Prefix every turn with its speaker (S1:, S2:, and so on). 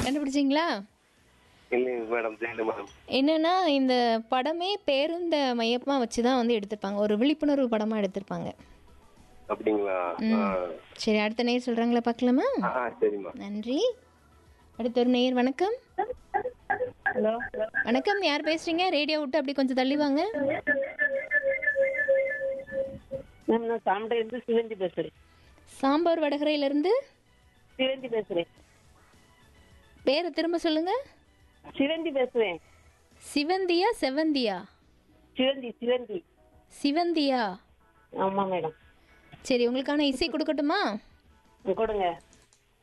S1: கண்டுபிடிச்சிங்களா
S2: இல்லைங்க மேடம் தெரியல மேடம்
S1: என்னன்னா இந்த படமே பேருந்த மையமாக வச்சு தான் வந்து எடுத்திருப்பாங்க ஒரு விழிப்புணர்வு படமாக எடுத்திருப்பாங்க
S2: அப்படிங்களா ஆ.
S1: சரி அடுத்த நேர் சொல்கிறாங்களா பார்க்கலாமா
S2: ஆ சரிம்மா
S1: நன்றி அடுத்த ஒரு நேயர் வணக்கம்
S3: ஹலோ
S1: வணக்கம் யார் பேசுறீங்க ரேடியோ விட்டு அப்படி கொஞ்சம் தள்ளி வாங்க
S3: மேம் நான் சாமடையிலிருந்து சிவந்தி பேசுறேன்
S1: சாம்பார் வடகரையிலேருந்து
S3: சிவந்தி பேசுறேன்
S1: பேரை திரும்ப சொல்லுங்க
S3: சிவந்தி பேசுறேன்
S1: சிவந்தியா செவந்தியா
S3: சிவந்தி சிவந்தி
S1: சிவந்தியா
S3: ஆமா மேடம்
S1: சரி உங்களுக்கான இசை கொடுக்கட்டுமா
S3: கொடுங்க